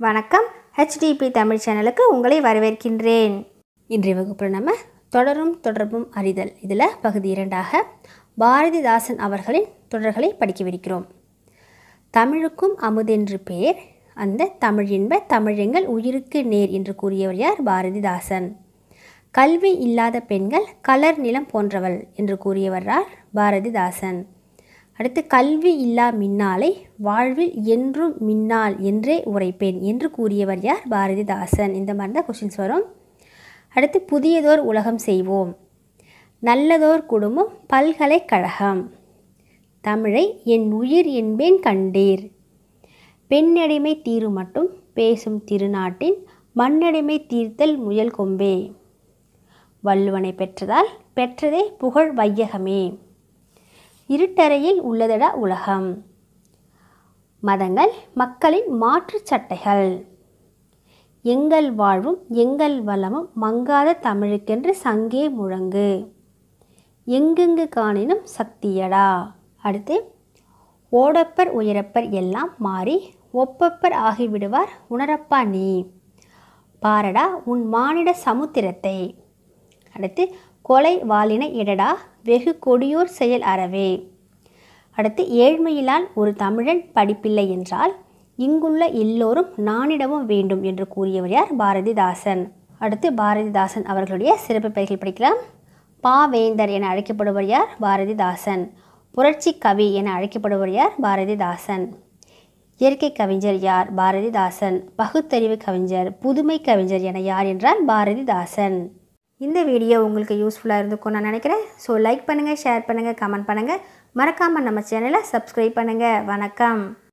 வணக்கம் ஹெச்டிபி தமிழ் சேனலுக்கு உங்களை வரவேற்கின்றேன் இன்றைய வகுப்பில் நம்ம தொடரும் தொடர்பும் அறிதல் இதில் பகுதி இரண்டாக பாரதிதாசன் அவர்களின் தொடர்களை படிக்கவிருக்கிறோம் தமிழுக்கும் அமுதென்று பேர் அந்த தமிழ் இன்ப தமிழெங்கள் உயிருக்கு நேர் என்று கூறியவர் யார் பாரதிதாசன் கல்வி இல்லாத பெண்கள் கலர் நிலம் போன்றவள் என்று கூறியவர் யார் பாரதிதாசன் அடுத்து கல்வி இல்லா மின்னாலை வாழ்வில் என்றும் மின்னால் என்றே உரைப்பேன் என்று கூறியவர் யார் பாரதிதாசன் இந்த மாதிரி தான் கொஷின்ஸ் வரும் அடுத்து புதியதோர் உலகம் செய்வோம் நல்லதோர் குடும்பம் பல்கலைக்கழகம் தமிழை என் உயிர் என்பேன் கண்டீர் பெண்ணடிமை தீரு மட்டும் பேசும் திருநாட்டின் மண்ணடிமை தீர்த்தல் முயல் கொம்பே வள்ளுவனை பெற்றதால் பெற்றதே புகழ் வையகமே இருட்டறையில் உள்ளதடா உலகம் மதங்கள் மக்களின் மாற்றுச் சட்டைகள் எங்கள் வாழ்வும் எங்கள் வளமும் மங்காத தமிழுக்கென்று சங்கே முழங்கு எங்கெங்கு காணினும் சக்தியடா அடுத்து ஓடப்பர் உயரப்பர் எல்லாம் மாறி ஒப்பப்பர் ஆகிவிடுவார் உணரப்பா நீ பாரடா உன் மானிட சமுத்திரத்தை அடுத்து கொலை வாளினை இடடா வெகு கொடியோர் செயல் அறவே அடுத்து ஏழ்மையிலால் ஒரு தமிழன் படிப்பில்லை என்றால் இங்குள்ள எல்லோரும் நானிடமும் வேண்டும் என்று கூறியவர் யார் பாரதிதாசன் அடுத்து பாரதிதாசன் அவர்களுடைய சிறப்பு பெயர்கள் படிக்கலாம் பாவேந்தர் என அழைக்கப்படுவர் யார் பாரதிதாசன் புரட்சி கவி என அழைக்கப்படுவர் யார் பாரதிதாசன் இயற்கை கவிஞர் யார் பாரதிதாசன் பகுத்தறிவு கவிஞர் புதுமை கவிஞர் என யார் என்றால் பாரதிதாசன் இந்த வீடியோ உங்களுக்கு யூஸ்ஃபுல்லாக இருந்திருக்கும் நான் நினைக்கிறேன் ஸோ லைக் பண்ணுங்கள் ஷேர் பண்ணுங்கள் கமெண்ட் பண்ணுங்கள் மறக்காமல் நம்ம சேனலை சப்ஸ்கிரைப் பண்ணுங்கள் வணக்கம்